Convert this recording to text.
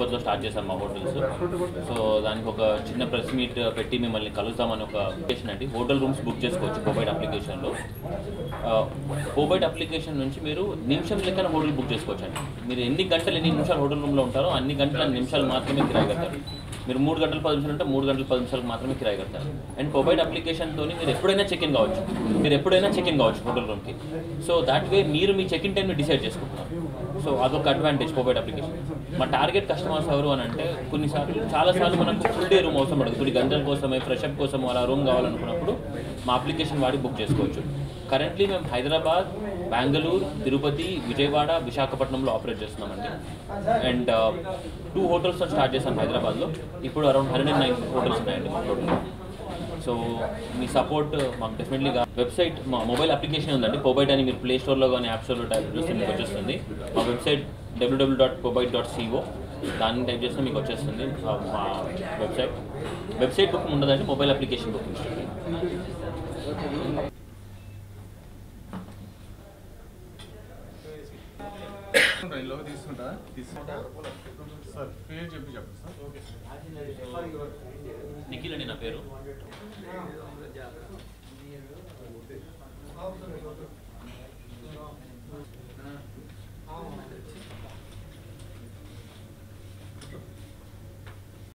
హైదరాబాద్లో స్టార్ట్ చేశాం మా హోటల్స్ సో దానికి ఒక చిన్న ప్రెస్ మీట్ పెట్టి మిమ్మల్ని కలుద్దామని ఒక అప్లికేషన్ అండి హోటల్ రూమ్స్ బుక్ చేసుకోవచ్చు కోబైట్ అప్లికేషన్లో కోబైట్ అప్లికేషన్ నుంచి మీరు నిమిషం లెక్కన హోటల్ బుక్ చేసుకోవచ్చు అండి మీరు ఎన్ని గంటలు ఎన్ని నిమిషాలు హోటల్ రూమ్లో ఉంటారో అన్ని గంటల నిమిషాలు మాత్రమే కిరాయి కడతారు మీరు మూడు గంటలు పది నిమిషాలు ఉంటే మూడు గంటలు పది నిమిషాలకు మాత్రమే కిరాయి కడతారు అండ్ కోబైట్ అప్లికేషన్తో మీరు ఎప్పుడైనా చెక్ ఇన్ కావచ్చు మీరు ఎప్పుడైనా చెక్ ఇన్ కావచ్చు హోటల్ రూమ్కి సో దాట్ వే మీరు మీ చెక్ ఇన్ టైంని డిసైడ్ చేసుకుంటున్నారు సో అదొక అడ్వాంటేజ్ కోబైట్ అప్లికేషన్ మా టార్గెట్ కస్టమర్స్ ఎవరు అని అంటే కొన్నిసార్లు చాలాసార్లు మనకు ఫుల్ డే రూమ్ అవసరం పడదు కొన్ని గంటల కోసమే ఫ్రెష్ అప్ కోసం అలా రూమ్ కావాలనుకున్నప్పుడు మా అప్లికేషన్ వాడి బుక్ చేసుకోవచ్చు కరెంట్లీ మేము హైదరాబాద్ బెంగళూరు తిరుపతి విజయవాడ విశాఖపట్నంలో ఆపరేట్ చేస్తున్నామండి అండ్ టూ హోటల్స్ స్టార్ట్ చేసాం హైదరాబాద్లో ఇప్పుడు around hundred and nine hotels ఉన్నాయండి మా టోటల్ సో మీ సపోర్ట్ మాకు డెఫినెట్లీ వెబ్సైట్ మా మొబైల్ అప్లికేషన్ ఉందండి పోబైట్ అని మీరు ప్లే స్టోర్లో కానీ యాప్ స్టోర్లో టైప్ చేస్తే మీకు వచ్చేస్తుంది మా వెబ్సైట్ డబ్ల్యూడబ్ల్యూ డాట్ పోబైట్ డాట్ సిఓ దాన్ని టైప్ చేస్తే మీకు వచ్చేస్తుంది ఆ, మా వెబ్సైట్ వెబ్సైట్ బుకింగ్ ఉండదండి మొబైల్ అప్లికేషన్ బుకింగ్ ట్రైన్లో తీసుకుంటా తీసుకుంటా సార్ పేరు చెప్పి చెప్పండి సార్ నిఖిల్ అండి నా పేరు ఆ